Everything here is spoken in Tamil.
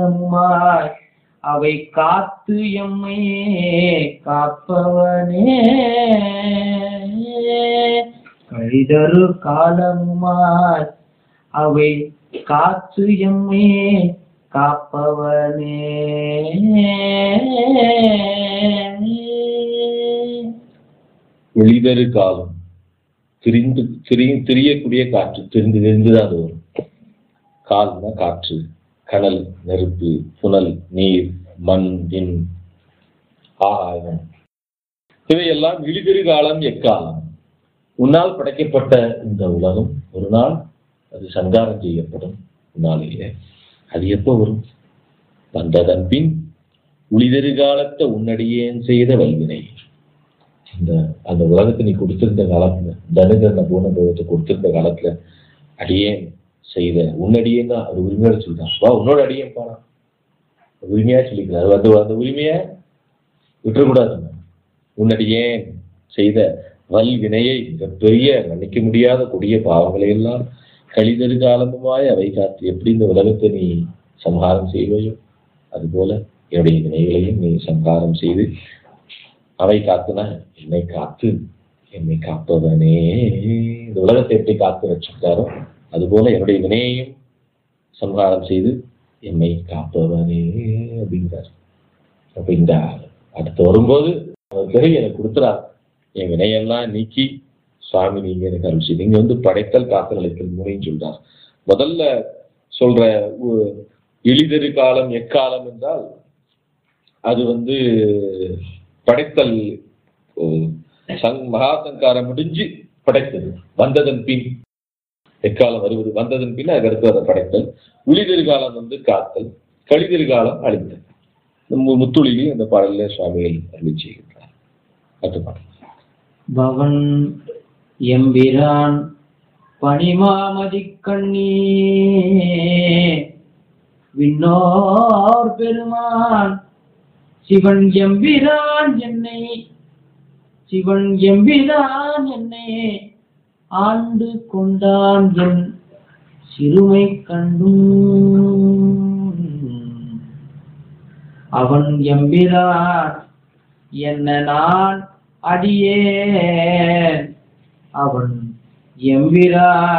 காலமுமாய் அவை காத்து எம்மை காப்பவனே கழிதரு காலமுமாய் அவை காத்து எம்மை காப்பவனே ஒளிதரு காலம் திரிந்து திரி திரியக்கூடிய காற்று திரிந்து திரிந்துதான் அது வரும் கால்னா காற்று கடல் நெருப்பு புனல் நீர் மண் விண் ஆகாயம் இவையெல்லாம் இழிதிரு காலம் எக்காலம் உன்னால் படைக்கப்பட்ட இந்த உலகம் ஒரு நாள் அது சங்காரம் செய்யப்படும் உன்னாலேயே அது எப்போ வரும் வந்ததன் பின் உளிதெரு காலத்தை உன்னடியேன் செய்த வல்வினை இந்த அந்த உலகத்தை நீ கொடுத்திருந்த காலத்துல தனுகரண பூனபோகத்தை கொடுத்திருந்த காலத்துல அடியேன் செய்த உன்னடியேன் தான் அது உரிமையோட சொல்றான் வா உன்னோட அடியேன் பாடா உரிமையா சொல்லிக்கிறார் அந்த அந்த உரிமையை விட்டுறக்கூடாது உன்னடியேன் செய்த வல் வினையை மிகப்பெரிய மன்னிக்க முடியாத கொடிய பாவங்களை எல்லாம் கழிதரு காலமுமாய் அவை காத்து எப்படி இந்த உலகத்தை நீ சம்ஹாரம் செய்வாயோ அதுபோல என்னுடைய வினைகளையும் நீ சம்ஹாரம் செய்து அவை காத்துனா என்னை காத்து என்னை காப்பவனே இந்த உலகத்தை எப்படி காத்து வச்சிருக்காரோ அதுபோல என்னுடைய வினையையும் சம்ஹாரம் செய்து என்னை காப்பவனே அப்படிங்கிறார் அப்ப இந்த அடுத்து வரும்போது அவர் பிறகு எனக்கு கொடுத்துறார் என் வினையெல்லாம் நீக்கி சுவாமி நீங்க எனக்கு அருள் செய்து இங்க வந்து படைத்தல் காத்தல் அளித்தல் முறைன்னு சொல்றார் முதல்ல சொல்ற உ- எளிதரு காலம் எக்காலம் என்றால் அது வந்து படைத்தல் ஓ, சங் மகா சங்காரம் முடிஞ்சு படைத்தது வந்ததன் பின் எக்காலம் வருவது வந்ததன் பின் அதுக்கு அடுத்து அதை படைத்தல் உளிதிரு காலம் வந்து காத்தல் கழிதிரு காலம் அழித்தல் இந்த மு- முத்துளிலையும் இந்த பாடல்ல சுவாமிகள் அருளி செய்கின்றார் அடுத்த பாடல் பவன் எம்பிரான் பனிமாமதி கண்ணீ விண்ணோர் பெருமான் சிவன் எம்பிரான் என்னை சிவன் எம்பிரான் என்னை ஆண்டு கொண்டான் என் சிறுமை கண்டும் அவன் எம்பிரான் என்ன நான் அடியேன் அவன் எம்பிரான்